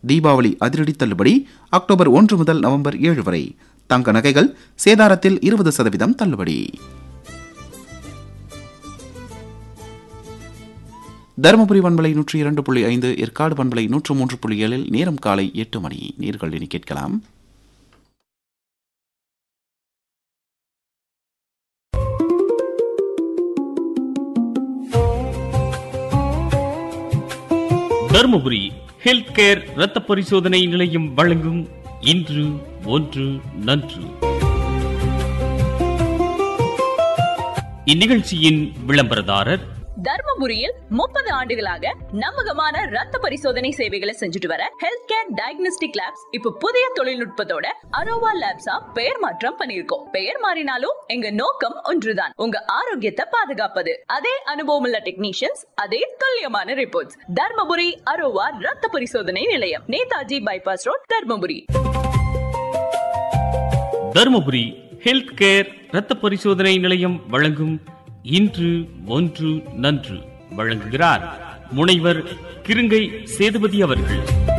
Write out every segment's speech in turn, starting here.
தீபாவளி அதிரடி தள்ளுபடி அக்டோபர் ஒன்று முதல் நவம்பர் ஏழு வரை தங்க நகைகள் சேதாரத்தில் இருபது சதவீதம் தள்ளுபடி தருமபுரி பண்பலை நூற்றி இரண்டு புள்ளி ஐந்து ஏற்காடு பண்பலை நூற்று மூன்று புள்ளி ஏழில் நேரம் காலை எட்டு மணி நீர்கள் இனி கேட்கலாம் தருமபுரி ஹெல்த் கேர் இரத்த பரிசோதனை நிலையம் வழங்கும் இன்று ஒன்று நன்று இந்நிகழ்ச்சியின் விளம்பரதாரர் தர்மபுரியில் முப்பது ஆண்டுகளாக நம்பகமான ரத்த பரிசோதனை சேவைகளை செஞ்சுட்டு வர ஹெல்த் கேர் டயக்னோஸ்டிக் லேப்ஸ் இப்ப புதிய தொழில்நுட்பத்தோட அரோவா லேப்ஸா பெயர் மாற்றம் பண்ணிருக்கோம் பெயர் மாறினாலும் எங்க நோக்கம் ஒன்றுதான் உங்க ஆரோக்கியத்தை பாதுகாப்பது அதே அனுபவம் உள்ள டெக்னீஷியன்ஸ் அதே துல்லியமான ரிப்போர்ட்ஸ் தர்மபுரி அரோவா ரத்த பரிசோதனை நிலையம் Netaji bypass road Dharmapuri Dharmapuri health care இரத்த பரிசோதனை நிலையம் வழங்கும் இன்று ஒன்று நன்று வழங்குகிறார் முனைவர் கிருங்கை சேதுபதி அவர்கள்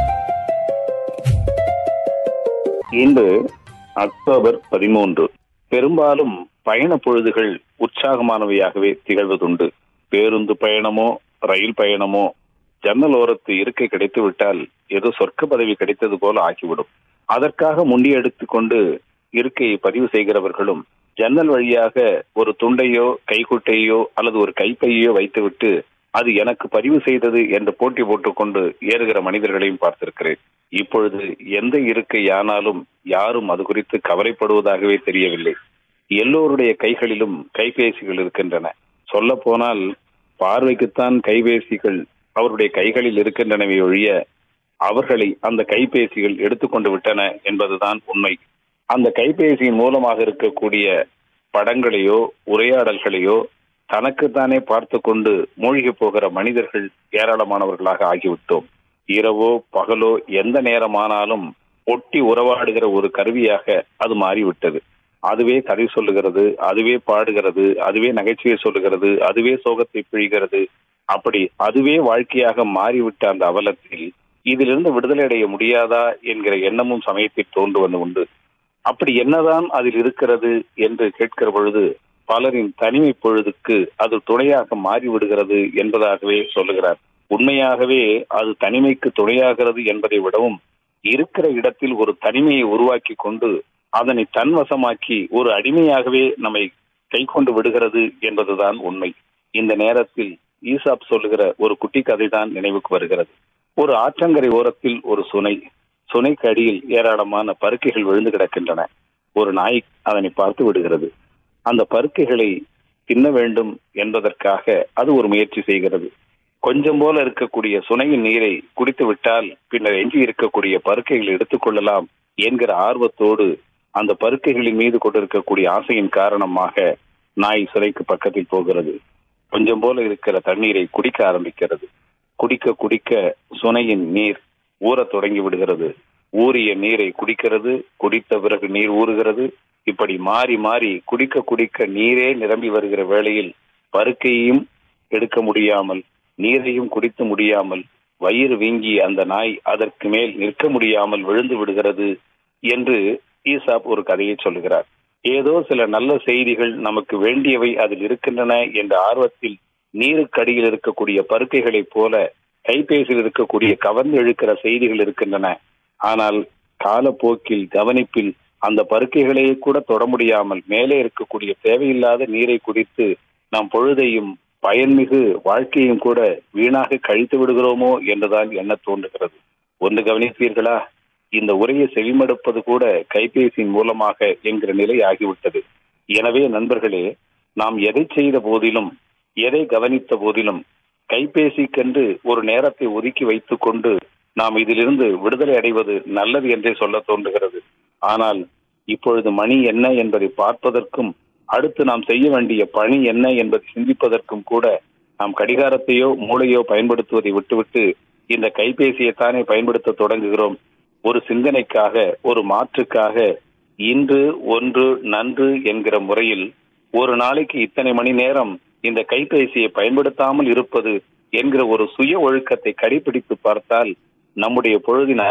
இன்று அக்டோபர் பதிமூன்று பெரும்பாலும் பயண பொழுதுகள் உற்சாகமானவையாகவே திகழ்வதுண்டு பேருந்து பயணமோ ரயில் பயணமோ ஜன்னல் ஓரத்து இருக்கை கிடைத்து விட்டால் ஏதோ சொர்க்க பதவி கிடைத்தது போல ஆகிவிடும் அதற்காக முண்டியெடுத்து கொண்டு இருக்கையை பதிவு செய்கிறவர்களும் ஜன்னல் வழியாக ஒரு துண்டையோ கைக்குட்டையோ அல்லது ஒரு கைப்பையோ வைத்துவிட்டு அது எனக்கு பதிவு செய்தது என்று போட்டி போட்டுக்கொண்டு ஏறுகிற மனிதர்களையும் பார்த்திருக்கிறேன் இப்பொழுது எந்த இருக்கை ஆனாலும் யாரும் அது குறித்து கவலைப்படுவதாகவே தெரியவில்லை எல்லோருடைய கைகளிலும் கைபேசிகள் இருக்கின்றன சொல்ல போனால் பார்வைக்குத்தான் கைபேசிகள் அவருடைய கைகளில் இருக்கின்றனவே ஒழிய அவர்களை அந்த கைபேசிகள் எடுத்துக்கொண்டு விட்டன என்பதுதான் உண்மை அந்த கைபேசியின் மூலமாக இருக்கக்கூடிய படங்களையோ உரையாடல்களையோ தனக்குத்தானே பார்த்து கொண்டு மூழ்கி போகிற மனிதர்கள் ஏராளமானவர்களாக ஆகிவிட்டோம் இரவோ பகலோ எந்த நேரமானாலும் ஒட்டி உறவாடுகிற ஒரு கருவியாக அது மாறிவிட்டது அதுவே கதை சொல்லுகிறது அதுவே பாடுகிறது அதுவே நகைச்சுவை சொல்லுகிறது அதுவே சோகத்தை பிழிகிறது அப்படி அதுவே வாழ்க்கையாக மாறிவிட்ட அந்த அவலத்தில் இதிலிருந்து விடுதலை அடைய முடியாதா என்கிற எண்ணமும் சமயத்தில் தோன்றுவது உண்டு அப்படி என்னதான் அதில் இருக்கிறது என்று கேட்கிற பொழுது பலரின் தனிமை பொழுதுக்கு அது துணையாக மாறிவிடுகிறது என்பதாகவே சொல்லுகிறார் உண்மையாகவே அது தனிமைக்கு துணையாகிறது என்பதை விடவும் இருக்கிற இடத்தில் ஒரு தனிமையை உருவாக்கி கொண்டு அதனை தன்வசமாக்கி ஒரு அடிமையாகவே நம்மை கை கொண்டு விடுகிறது என்பதுதான் உண்மை இந்த நேரத்தில் ஈசாப் சொல்லுகிற ஒரு குட்டி கதை தான் நினைவுக்கு வருகிறது ஒரு ஆற்றங்கரை ஓரத்தில் ஒரு சுனை சுனைக்கு அடியில் ஏராளமான பருக்கைகள் விழுந்து கிடக்கின்றன ஒரு நாய் அதனை பார்த்து விடுகிறது அந்த பருக்கைகளை தின்ன வேண்டும் என்பதற்காக அது ஒரு முயற்சி செய்கிறது கொஞ்சம் போல இருக்கக்கூடிய சுனையின் நீரை குடித்து விட்டால் பின்னர் எஞ்சி இருக்கக்கூடிய பருக்கைகளை எடுத்துக்கொள்ளலாம் என்கிற ஆர்வத்தோடு அந்த பருக்கைகளின் மீது கொண்டிருக்கக்கூடிய ஆசையின் காரணமாக நாய் சுனைக்கு பக்கத்தில் போகிறது கொஞ்சம் போல இருக்கிற தண்ணீரை குடிக்க ஆரம்பிக்கிறது குடிக்க குடிக்க சுனையின் நீர் ஊறத் தொடங்கி விடுகிறது ஊறிய நீரை குடிக்கிறது குடித்த பிறகு நீர் ஊறுகிறது இப்படி மாறி மாறி குடிக்க குடிக்க நீரே நிரம்பி வருகிற வேளையில் பருக்கையும் எடுக்க முடியாமல் நீரையும் குடித்து முடியாமல் வயிறு வீங்கி அந்த நாய் அதற்கு மேல் நிற்க முடியாமல் விழுந்து விடுகிறது என்று ஈசாப் ஒரு கதையை சொல்லுகிறார் ஏதோ சில நல்ல செய்திகள் நமக்கு வேண்டியவை அதில் இருக்கின்றன என்ற ஆர்வத்தில் நீருக்கடியில் இருக்கக்கூடிய பருக்கைகளைப் போல கைபேசியில் இருக்கக்கூடிய கவர்ந்து இழுக்கிற செய்திகள் இருக்கின்றன ஆனால் காலப்போக்கில் கவனிப்பில் அந்த பருக்கைகளையே கூட தொட முடியாமல் மேலே இருக்கக்கூடிய தேவையில்லாத நீரை குடித்து நாம் பொழுதையும் பயன்மிகு வாழ்க்கையும் கூட வீணாக கழித்து விடுகிறோமோ என்றுதான் எண்ண தோன்றுகிறது ஒன்று கவனித்தீர்களா இந்த உரையை செவிமடுப்பது கூட கைபேசியின் மூலமாக என்கிற நிலை ஆகிவிட்டது எனவே நண்பர்களே நாம் எதை செய்த போதிலும் எதை கவனித்த போதிலும் கைபேசிக்கென்று ஒரு நேரத்தை ஒதுக்கி வைத்துக் கொண்டு நாம் இதிலிருந்து விடுதலை அடைவது நல்லது என்றே சொல்ல தோன்றுகிறது ஆனால் இப்பொழுது மணி என்ன என்பதை பார்ப்பதற்கும் அடுத்து நாம் செய்ய வேண்டிய பணி என்ன என்பதை சிந்திப்பதற்கும் கூட நாம் கடிகாரத்தையோ மூளையோ பயன்படுத்துவதை விட்டுவிட்டு இந்த கைபேசியைத்தானே பயன்படுத்த தொடங்குகிறோம் ஒரு சிந்தனைக்காக ஒரு மாற்றுக்காக இன்று ஒன்று நன்று என்கிற முறையில் ஒரு நாளைக்கு இத்தனை மணி நேரம் இந்த கைபேசியை பயன்படுத்தாமல் இருப்பது என்கிற ஒரு சுய ஒழுக்கத்தை கடைபிடித்து பார்த்தால் நம்முடைய பொழுதின்